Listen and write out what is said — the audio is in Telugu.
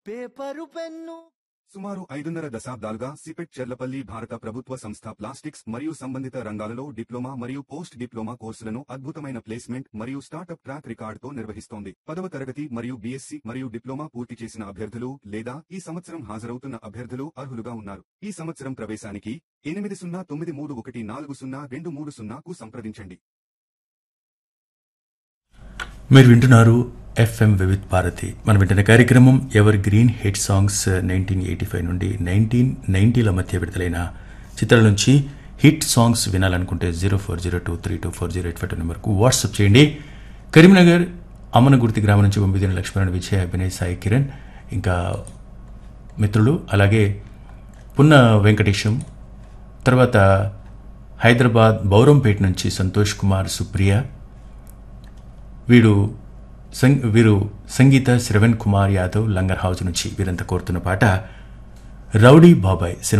పేపరు పెన్ను సుమారు ఐదున్నర దశాబ్దాలుగా సిపెట్ చెర్లపల్లి భారత ప్రభుత్వ సంస్థ ప్లాస్టిక్స్ మరియు సంబంధిత రంగాలలో డిప్లొమా మరియు పోస్ట్ డిప్లొమా కోర్సులను అద్భుతమైన ప్లేస్మెంట్ మరియు స్టార్టప్ ట్రాక్ రికార్డుతో నిర్వహిస్తోంది పదవ తరగతి మరియు బీఎస్సీ మరియు డిప్లొమా పూర్తి చేసిన అభ్యర్థులు లేదా ఈ సంవత్సరం హాజరవుతున్న అభ్యర్థులు అర్హులుగా ఉన్నారు ఈ సంవత్సరం ప్రవేశానికి ఎనిమిది సున్నా తొమ్మిది మూడు ఒకటి నాలుగు సున్నా రెండు మూడు సున్నాకు సంప్రదించండి మీరు వింటున్నారు ఎఫ్ఎం వివిధ్ భారతి మనం వింటున్న కార్యక్రమం evergreen hit songs nineteen eighty five నుండి నైన్టీన్ నైన్టీల మధ్య విడుదలైన చిత్రాల నుంచి హిట్ సాంగ్స్ వినాలనుకుంటే zero four zero two three two four zero eight five నెంబర్కు వాట్సాప్ చేయండి కరీంనగర్ అమ్మనగుర్తి గ్రామం నుంచి పంపిదిన లక్ష్మణ్ విజయ్ అభినయ్ సాయి కిరణ్ ఇంకా మిత్రులు అలాగే పున్న వెంకటేశం తర్వాత హైదరాబాద్ బౌరంపేట నుంచి సంతోష్ కుమార్ సుప్రియ వీడు సం వీరు సంగీత శ్రవణ్ కుమార్ యాదవ్ లంగర్ హౌస్ నుంచి వీరంతా కోరుతున్న పాట రౌడీ బాబాయ్ సినిమా